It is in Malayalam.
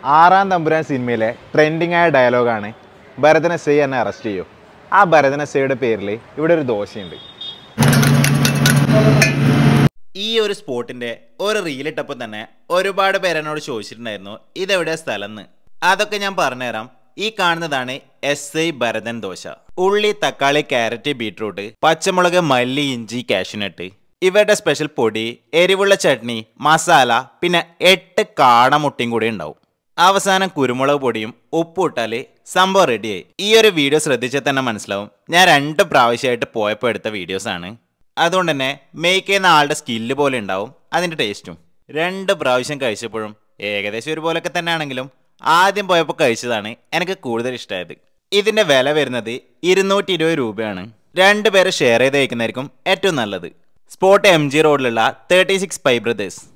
ആറാം തമ്പുരാൻ സിനിമയിലെ ട്രെൻഡിങ് ആയ ഡയലോഗാണ് ഭരതൻ എസ് ഐ എന്നെ അറസ്റ്റ് ചെയ്യൂ ആ ഭരതൻ എസ് ഐയുടെ പേരിൽ ഇവിടെ ഒരു ദോശയുണ്ട് ഈ ഒരു സ്പോട്ടിന്റെ ഒരു റീലിട്ടപ്പോൾ തന്നെ ഒരുപാട് പേര് എന്നോട് ചോദിച്ചിട്ടുണ്ടായിരുന്നു ഇതെവിടെ സ്ഥലം എന്ന് അതൊക്കെ ഞാൻ പറഞ്ഞുതരാം ഈ കാണുന്നതാണ് എസ് ഐ ഭരതൻ ദോശ ഉള്ളി തക്കാളി ക്യാരറ്റ് ബീട്രൂട്ട് പച്ചമുളക് മല്ലി ഇഞ്ചി കാഷ്യൂനട്ട് ഇവരുടെ സ്പെഷ്യൽ പൊടി എരിവുള്ള ചട്നി മസാല പിന്നെ എട്ട് കാടമുട്ടയും കൂടി ഉണ്ടാവും അവസാനം കുരുമുളക് പൊടിയും ഉപ്പും ഇട്ടാൽ സംഭവം റെഡിയായി ഈ ഒരു വീഡിയോ ശ്രദ്ധിച്ചാൽ തന്നെ മനസ്സിലാവും ഞാൻ രണ്ട് പ്രാവശ്യമായിട്ട് പോയപ്പോൾ എടുത്ത വീഡിയോസാണ് അതുകൊണ്ട് തന്നെ മേക്ക് ചെയ്യുന്ന ആളുടെ സ്കില്ല് പോലെ ഉണ്ടാവും അതിൻ്റെ ടേസ്റ്റും രണ്ട് പ്രാവശ്യം കഴിച്ചപ്പോഴും ഏകദേശം ഒരുപോലൊക്കെ തന്നെ ആണെങ്കിലും ആദ്യം പോയപ്പോൾ കഴിച്ചതാണ് എനിക്ക് കൂടുതൽ ഇഷ്ടമായത് ഇതിൻ്റെ വില വരുന്നത് ഇരുന്നൂറ്റി ഇരുപത് രൂപയാണ് രണ്ട് പേര് ഷെയർ ചെയ്ത് കഴിക്കുന്നതായിരിക്കും ഏറ്റവും നല്ലത് സ്പോട്ട് എം ജി റോഡിലുള്ള തേർട്ടി സിക്സ് പൈ ബ്രദേഴ്സ്